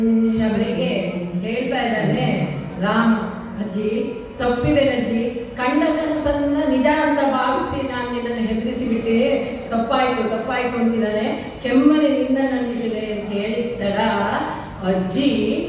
ಶಬರಿಗೆ ಹೇಳ್ತಾ ಇದ್ದಾನೆ ರಾಮ ಅಜ್ಜಿ ತಪ್ಪಿದೆ ಅಜ್ಜಿ ಕಂಡ ಕನಸನ್ನ ನಿಜ ಅಂತ ಭಾವಿಸಿ ನಾನು ನಿನ್ನನ್ನು ಹೆದರಿಸಿ ಬಿಟ್ಟೆ ತಪ್ಪಾಯ್ತು ತಪ್ಪಾಯ್ತು ಅಂತಿದ್ದಾನೆ ಕೆಮ್ಮನೆ ನಿಂದ ನಂಬಿಸಿದೆ ಅಂತ ಹೇಳಿದ್ದರ ಅಜ್ಜಿ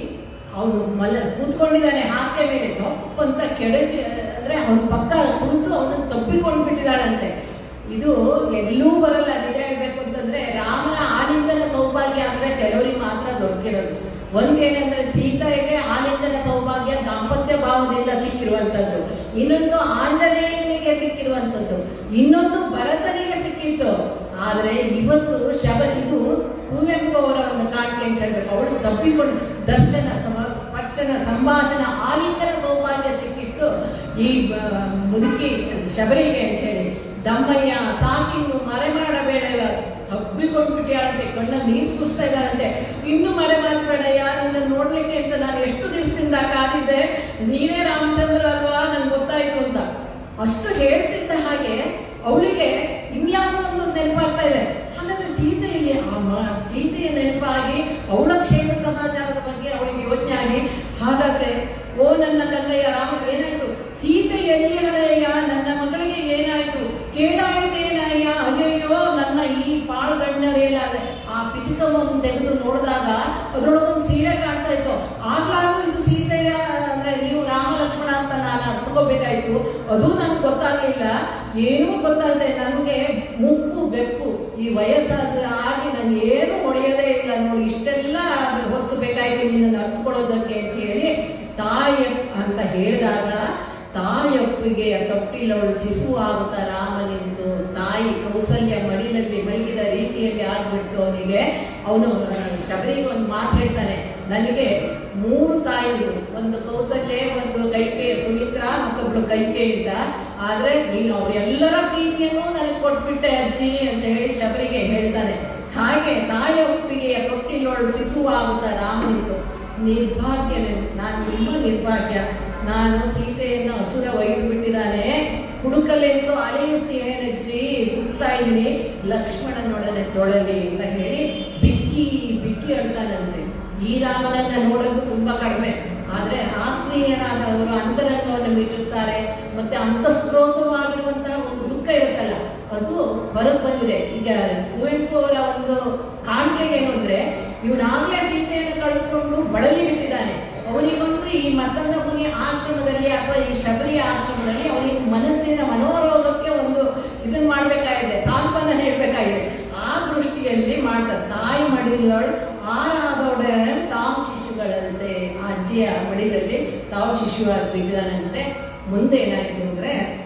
ಅವನು ಮಲ ಕೂತ್ಕೊಂಡಿದ್ದಾನೆ ಹಾಸಿಗೆ ಮೇಲೆ ತಪ್ಪು ಅಂತ ಕೆಳಗೆ ಅಂದ್ರೆ ಅವನ ಪಕ್ಕ ಕುಳಿತು ಅವನನ್ನು ತಪ್ಪಿಕೊಂಡು ಬಿಟ್ಟಿದ್ದಾಳಂತೆ ಇದು ಎಲ್ಲೂ ಬರಲ್ಲ ನಿಜ ಹೇಳ್ಬೇಕು ಅಂತಂದ್ರೆ ರಾಮನ ಆಲಿಂಗನ ಸೌಭಾಗ್ಯ ಅಂದ್ರೆ ಕೆಲವರಿಗೆ ಮಾತ್ರ ದೊರಕಿರೋದು ಒಂದೇನೆಂದ್ರೆ ಸೀತೆಗೆ ಆಲಿಂಗನ ಸೌಭಾಗ್ಯ ದಾಂಪತ್ಯ ಭಾವದಿಂದ ಸಿಕ್ಕಿರುವಂತದ್ದು ಇನ್ನೊಂದು ಆಂಜನೇಯನಿಗೆ ಸಿಕ್ಕಿರುವಂತದ್ದು ಇನ್ನೊಂದು ಭರತನಿಗೆ ಸಿಕ್ಕಿತ್ತು ಆದ್ರೆ ಇವತ್ತು ಶಬ ಇದು ಕುವೆಂಪು ಅವರ ಒಂದು ಕಾಣಿಕೆ ಅಂತ ಹೇಳ್ಬೇಕು ಅವಳು ತಪ್ಪಿಕೊಂಡು ದರ್ಶನ ಸಮ- ಸ್ಪರ್ಶನ ಸಂಭಾಷಣ ಆಲಿಂಗನ ಸೌಭಾಗ್ಯ ಸಿಕ್ಕಿತ್ತು ಈ ಬ- ಮುದುಕಿ ಶಬರಿಗೆ ಅಂತ ಹೇಳಿ ದಮ್ಮಯ್ಯ ಸಾಕಿನ್ನು ಮರೆ ಮಾಡಬೇಡ ತಬ್ಬಿಕೊಂಡ್ಬಿಟ್ಟಿಯಾಳಂತೆ ಕಣ್ಣ ನೀರು ಸುಸ್ತಾ ಇದ್ದಾಳಂತೆ ಇನ್ನು ಮರೆ ಮಾಚಬೇಡಯ್ಯ ನನ್ನ ನೋಡ್ಲಿಕ್ಕೆ ಅಂತ ನಾನು ಎಷ್ಟು ದಿವಸದಿಂದ ಕಾದಿದ್ದೆ ನೀನೇ ರಾಮಚಂದ್ರ ಅಲ್ವಾ ನನ್ಗೆ ಗೊತ್ತಾಯ್ತು ಅಂತ ಅಷ್ಟು ಹೇಳ್ತಿದ್ದ ಹಾಗೆ ಅವಳಿಗೆ ಇನ್ಯಾವುದೋ ಒಂದು ನೆನಪಾಗ್ತಾ ಇದೆ ಹಾಗಾದ್ರೆ ಸೀತೆ ಇಲ್ಲಿ ಆ ಮ- ಸೀತೆಯ ನೆನಪಾಗಿ ಅವಳ ಕ್ಷೇಮ ಸಮಾಚಾರದ ಬಗ್ಗೆ ಅವಳಿಗೆ ಯೋಚನೆ ಆಗಿ ಹಾಗಾದ್ರೆ ಓ ನನ್ನ ಕನ್ನಯ್ಯ ರಾಮ ಏನಾಯ್ತು ಸೀತೆ ಎಲ್ಲಿ ಹಳೆಯ ನನ್ನ ಮಗಳಿಗೆ ಏನಾಯ್ತು ಕೇಳಾಯ್ತೇನಯ್ಯ ಅಯ್ಯಯ್ಯೋ ನನ್ನ ಈ ಪಾಳ್ಗಣ್ಣರೇಲಾದೆ ಆ ಪಿಟಕವನ್ನು ತೆಗೆದು ನೋಡಿದಾಗ ಅದ್ರೊಳಗೊಂದು ಸೀರೆ ಕಾಣ್ತಾ ಇತ್ತು ಆಗ್ಲಾಗೂ ಇದು ಸೀತೆಯ ಅಂದ್ರೆ ನೀವು ರಾಮ ಲಕ್ಷ್ಮಣ ಅಂತ ನಾನು ಅರ್ಥಕೋಬೇಕಾಯ್ತು ಅದು ನನ್ಗೆ ಗೊತ್ತಾಗ್ಲಿಲ್ಲ ಏನೂ ಗೊತ್ತಾಗದೆ ನನಗೆ ಮುಪ್ಪು ಬೆಪ್ಪು ಈ ವಯಸ್ಸಾದ ಆಗಿ ನಾನು ಏನು ಹೊಡೆಯೋದೇ ಇಲ್ಲ ನೋಡಿ ಇಷ್ಟೆಲ್ಲ ಹೊತ್ತು ಬೇಕಾಯ್ತು ನಿನ್ನನ್ನು ಅರ್ಥಕೊಳ್ಳೋದಕ್ಕೆ ಅಂತ ಹೇಳಿ ತಾಯಿ ಅಂತ ಹೇಳಿದಾಗ ತಾಯೊಪ್ಪಿಗೆ ತೊಟ್ಟಿಲವಳು ಶಿಶು ಆಗುತ್ತಾ ರಾಮನೆಂದು ತಾಯಿ ಕೌಸಲ್ಯ ಮಡಿಲಲ್ಲಿ ಮಲಗಿದ ರೀತಿಯಲ್ಲಿ ಆಗ್ಬಿಡ್ತು ಅವನಿಗೆ ಅವನು ಶಬರಿಗೆ ಒಂದು ಮಾತು ಹೇಳ್ತಾನೆ ನನಗೆ ಮೂರು ತಾಯಿಗಳು ಒಂದು ಕೌಸಲ್ಯ ಒಂದು ಕೈಕೆ ಸುಮಿತ್ರ ಮತ್ತೊಬ್ಳು ಕೈಕೆ ಇದ್ದ ಆದ್ರೆ ನೀನು ಅವರೆಲ್ಲರ ಪ್ರೀತಿಯನ್ನು ನನಗೆ ಕೊಟ್ಬಿಟ್ಟೆ ಅಜ್ಜಿ ಅಂತ ಹೇಳಿ ಶಬರಿಗೆ ಹೇಳ್ತಾನೆ ಹಾಗೆ ತಾಯ ಒಪ್ಪಿಗೆಯ ತೊಟ್ಟಿಲೊಳು ಶಿಶು ಆಗುತ್ತಾ ರಾಮನಿಂದು ನಿರ್ಭಾಗ್ಯ ನಾನು ತುಂಬಾ ನಿರ್ಭಾಗ್ಯ ನಾನು ಸೀತೆಯನ್ನು ಹಸುರ ಒಯ್ದು ಬಿಟ್ಟಿದ್ದಾನೆ ಹುಡುಕಲೆಂದು ಅಲೆಯುತ್ತೇನಜ್ಜಿ ಹುಡುಕ್ತಾ ಇದ್ದೀನಿ ಲಕ್ಷ್ಮಣನೊಡನೆ ತೊಳಲಿ ಅಂತ ಹೇಳಿ ಬಿಕ್ಕಿ ಬಿಕ್ಕಿ ಅಳ್ತಾನಂತೆ ಈ ರಾಮನನ್ನ ನೋಡೋದು ತುಂಬಾ ಕಡಿಮೆ ಆದ್ರೆ ಆತ್ಮೀಯರಾದವರು ಅಂತರಂಗವನ್ನು ಮೀಟುತ್ತಾರೆ ಮತ್ತೆ ಅಂತಸ್ರೋತವಾಗಿರುವಂತಹ ಒಂದು ದುಃಖ ಇರುತ್ತಲ್ಲ ಅದು ಹೊರಗೆ ಬಂದಿದೆ ಈಗ ಕುವೆಂಪು ಅವರ ಒಂದು ಕಾಣಿಕೆ ಏನು ಅಂದ್ರೆ ಇವನಾಗ್ಲೇ ಸೀತೆಯನ್ನು ಕಳೆದುಕೊಂಡು ಬಳಲಿ ಬಿಟ್ಟಿದ್ದಾನೆ ಅವನಿಗೊಂದು ಈ ಮತ್ತೊಂದು ಮುನಿ ಆಶ್ರಮದಲ್ಲಿ ಅಥವಾ ಈ ಶಬರಿ ಆಶ್ರಮದಲ್ಲಿ ಅವನಿಗೆ ಮನಸ್ಸಿನ ಮನೋರೋಗಕ್ಕೆ ಒಂದು ಇದನ್ನ ಮಾಡ್ಬೇಕಾಗಿದೆ ಸಾಂತ್ವನ ಹೇಳ್ಬೇಕಾಗಿದೆ ಆ ದೃಷ್ಟಿಯಲ್ಲಿ ಮಾಡ್ತಾರೆ ತಾಯಿ ಮಡಿಲಳು ಆರಾದೊಡನೆ ತಾವು ಶಿಶುಗಳಂತೆ ಆ ಅಜ್ಜಿಯ ಮಡಿಲಲ್ಲಿ ತಾವು ಶಿಶುವಾಗಿ ಬಿಟ್ಟಿದ್ದಾನಂತೆ ಮುಂದೆ ಏನಾಯ್ತು ಅಂದ್ರೆ